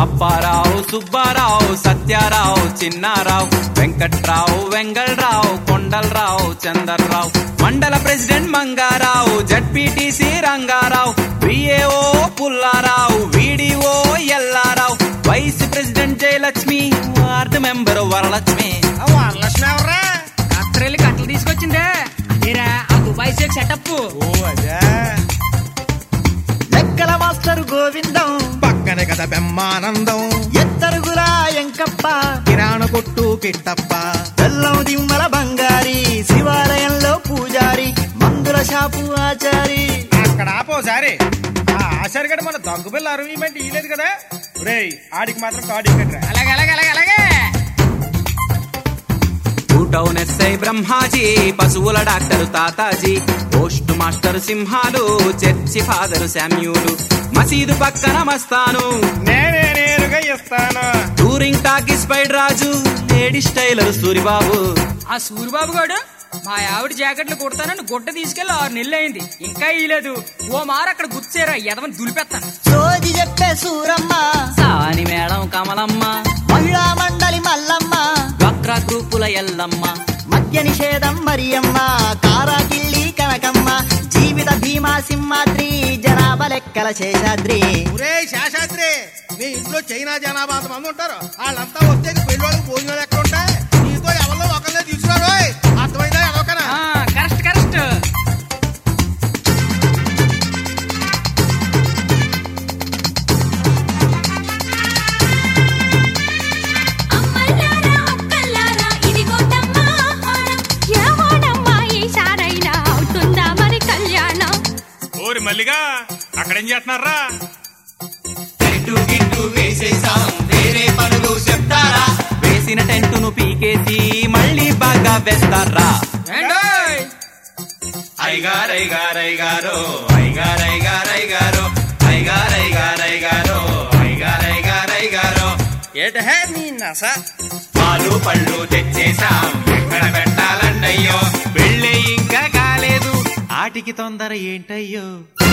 Apparao Subbarao Satyarao Chinnarao Venkatrao Vengala Rao Kondalarao Chandarrao mandal president Mangarao ZPTC Rangarao VAO Pullarao VDO Ellarao vice president Jayalakshmi ward member Varalakshmi Varalakshmi ఎవర్రా కత్రెల్లి కట్టలు తీసుకొచ్చిందే ఏరా ఆ దుబాయ్ షేక్ సెటప్ ఓ అదే లెక్కల మాస్టర్ గోవిందం పక్కనే కదా బెమ్మానందం ఎత్తరుగుల ఎంకప్ప కిరాణ కొట్టు కిట్టప్ప బెల్లం దిమ్మల బంగారి శివాలయంలో పూజారి మందుల షాపు ఆచారి అక్కడ ఆపోసారి ఆ ఆశారిగడ మన దొంగ పిల్ల అరవీమెంట్ ఇయ్యలేదు కదా రేయ్ ఆడికి మాత్రం కార్డు ఇక్కడ్రా అలాగే అలాగే అలాగే అలాగే టౌన్ ఎస్ఐ బ్రహ్మాజీ పశువుల doctor Tataji post master Simhalu church father Samuel మసీదు పక్కన మస్తాను నేనే నేరుగా ఇస్తాను touring talkies Paid Raju lady styler Suribabu ఆ సూరిబాబు గాడు మా ఆవిడ జాకెట్లు కుడతానని గుడ్డ తీసుకెళ్లి ఆరు నెలలు అయింది ఇంకా ఇయ్యలేదు ఓ మారు అక్కడ గుర్చేరా ఎదవని దులిపెత్తాను సోది చెప్పే సూరమ్మ సాని మేడం కమలమ్మ మహిళా మండలి మల్లమ్మ డ్వాక్రా గ్రూపుల ఎల్లమ్మ మద్య నిషేధం మరియమ్మ కారాకిల్లి కనకమ్మ జీవిత భీమా సింహాద్రి జనాభా లెక్కల శేషాద్రి ఒరే శాశాద్రి మీ ఇంట్లో చైనా జనాభా అంతమంది ఉంటారు వాళ్ళంతా వస్తే పెళ్లి వాళ్ళకి భోజనాలు ఎక్కడ ఉంటాయి నీతో ఎవరిలో ఒకరినే తీసుకురారు అర్థమైందా ఎవరికైనా ఆ, కరెక్ట్ కరెక్ట్ అమ్మలారా అక్కలారా ఇదిగో తమ్మాహారం ఎవడమ్మా ఈసారైనా అవుతుందా మరి కళ్యాణం ఓరి మల్లిగా అక్కడేం చేస్తున్నారా వేసిన టెంటును పీకేసి మళ్ళీ బాగా వేస్తారా ఏంటోయ్? ఐగారైగారైగారో ఐగారైగారైగారో ఐగారైగారైగారో ఐగారైగారైగారో ఏట హే నీ నస పాలు పళ్ళు తెచ్చేసాం ఎక్కడ పెట్టాలంటయ్యో పెళ్ళి ఇంకా కాలేదు ఆటికి తొందర ఏంటయ్యో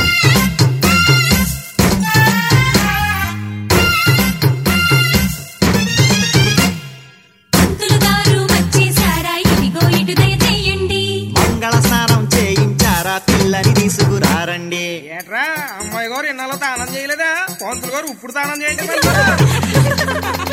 పంతులు గారు వచ్చేసారా ఇదిగో ఇటు దయచేయండి మంగళ స్నానం చేయించారా పిల్లని తీసుకురారండి ఏట్రా అమ్మాయి గారు ఇన్నాళ్ళు తానం చేయలేదా పంతులు గారు ఇప్పుడు తానం చేయండి మరి.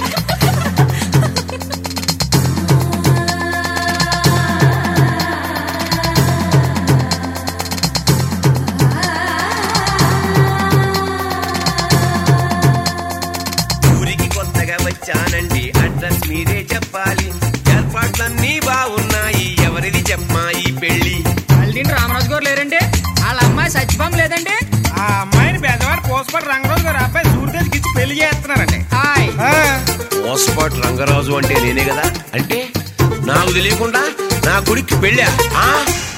ఊరికి కొత్తగా వచ్చానండి అడ్రస్ మీరే చెప్పాలి ఏర్పాట్లన్నీ బాగున్నాయి ఎవరిది చెప్పమా ఈ పెళ్లి మళ్ళీ రామరాజు గారు లేరండి వాళ్ళ అమ్మాయి సత్యభామ లేదండి ఆ అమ్మాయిని పెద్దవాడు పోసపాటి రంగరాజు గారు అబ్బాయి సూర్యదేవికి ఇచ్చి పెళ్లి చేస్తున్నారండి హాయ్ ఆ, మోసపాటు రంగరాజు అంటే నేనే కదా అంటే నాకు తెలియకుండా నా కొడుక్కి పెళ్ళా ఆ